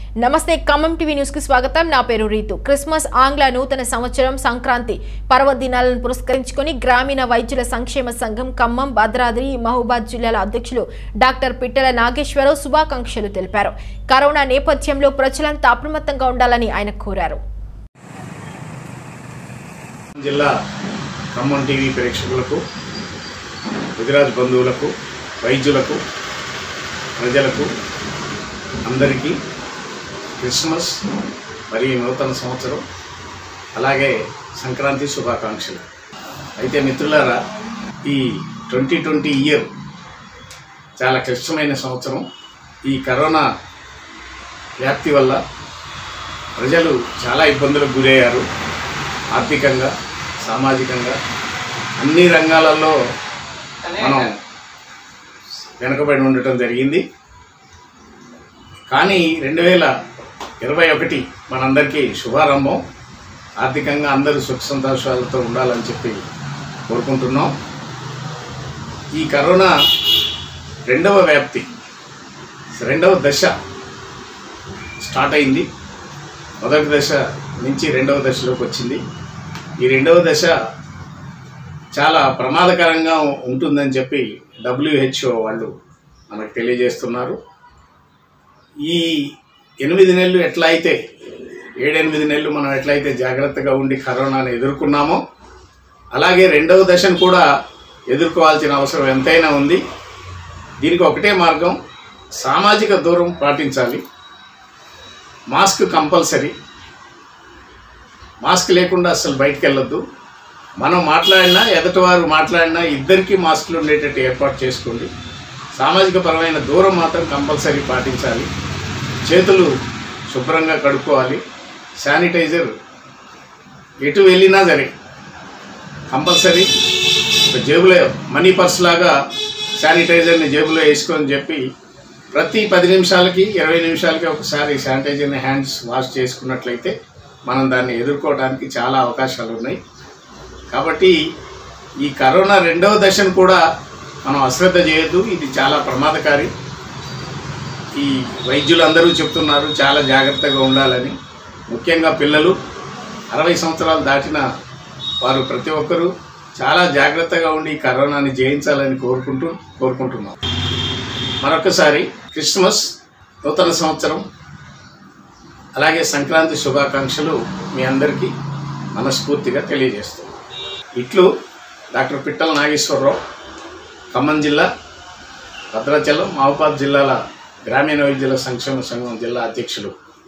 నమస్తే Khammam TV news కి స్వాగతం నా పేరు రీతు క్రిస్మస్ ఆంగ్ల నూతన సంవత్సరం సంక్రాంతి పర్వదినాలను పురస్కరించుకొని గ్రామీణ వైద్యుల సంక్షేమ సంఘం ఖమ్మం భద్రాద్రి మహబూబాద్ జిల్లాల అధ్యక్షులు డాక్టర్ పిట్టల నాగేశ్వరరావు శుభాకాంక్షలు తెలిపారు కరోనా నేపథ్యంలో ప్రజలంతా అప్రమత్తంగా ఉండాలని ఆయన కోరారు జిల్లా ఖమ్మం టీవీ ప్రేక్షకులకు గుజరాత్ బంధువులకు వైద్యులకు ప్రజలకు అందరికీ క్రిస్మస్ మరియు నూతన సంవత్సరం అలాగే సంక్రాంతి శుభాకాంక్షలు అయితే మిత్రులారా ఈ ట్వంటీ ట్వంటీ ఇయర్ చాలా క్లిష్టమైన సంవత్సరం ఈ కరోనా వ్యాప్తి వల్ల ప్రజలు చాలా ఇబ్బందులకు గురయ్యారు ఆర్థికంగా సామాజికంగా అన్ని రంగాలలో మనం వెనుకబడి ఉండటం జరిగింది కానీ రెండు వేల ఇరవై ఒకటి మనందరికీ శుభారంభం ఆర్థికంగా అందరూ సుఖ సంతోషాలతో ఉండాలని చెప్పి కోరుకుంటున్నాం ఈ కరోనా రెండవ వ్యాప్తి రెండవ దశ స్టార్ట్ అయింది మొదటి దశ నుంచి రెండవ దశలోకి వచ్చింది ఈ రెండవ దశ చాలా ప్రమాదకరంగా ఉంటుందని చెప్పి డబ్ల్యూహెచ్ఓ వాళ్ళు మనకు తెలియజేస్తున్నారు ఈ ఎనిమిది నెలలు ఎట్లా అయితే ఏడెనిమిది నెలలు మనం ఎట్లయితే జాగ్రత్తగా ఉండి కరోనాను ఎదుర్కొన్నామో అలాగే రెండవ దశను కూడా ఎదుర్కోవాల్సిన అవసరం ఎంతైనా ఉంది దీనికి ఒకటే మార్గం సామాజిక దూరం పాటించాలి మాస్క్ కంపల్సరీ మాస్క్ లేకుండా అసలు బయటికి వెళ్ళొద్దు మనం మాట్లాడినా ఎదటివారు మాట్లాడినా ఇద్దరికీ మాస్కులు ఉండేటట్టు ఏర్పాటు చేసుకోండి సామాజిక పరమైన దూరం మాత్రం కంపల్సరీ పాటించాలి చేతులు శుభ్రంగా కడుక్కోవాలి శానిటైజర్ ఎటు వెళ్ళినా సరే కంపల్సరీ ఒక జేబులో మనీ పర్స్ లాగా శానిటైజర్ని జేబులో వేసుకొని చెప్పి ప్రతి పది నిమిషాలకి ఇరవై నిమిషాలకి ఒకసారి శానిటైజర్ని హ్యాండ్స్ వాష్ చేసుకున్నట్లయితే మనం దాన్ని ఎదుర్కోవడానికి చాలా అవకాశాలు ఉన్నాయి కాబట్టి ఈ కరోనా రెండవ దశను కూడా మనం అశ్రద్ధ చేయొద్దు ఇది చాలా ప్రమాదకారి ఈ వైద్యులందరూ చెప్తున్నారు చాలా జాగ్రత్తగా ఉండాలని ముఖ్యంగా పిల్లలు అరవై సంవత్సరాలు దాటిన వారు ప్రతి ఒక్కరూ చాలా జాగ్రత్తగా ఉండి ఈ కరోనాని జయించాలని కోరుకుంటూ కోరుకుంటున్నాం మరొకసారి క్రిస్మస్ నూతన సంవత్సరం అలాగే సంక్రాంతి శుభాకాంక్షలు మీ అందరికీ మనస్ఫూర్తిగా తెలియజేస్తున్నాం ఇట్లు డాక్టర్ పిట్టల నాగేశ్వరరావు ఖమ్మం జిల్లా భద్రాచలం మహబాద్ జిల్లాల గ్రామీణ వైద్యుల సంక్షేమ సంఘం జిల్లా అధ్యక్షులు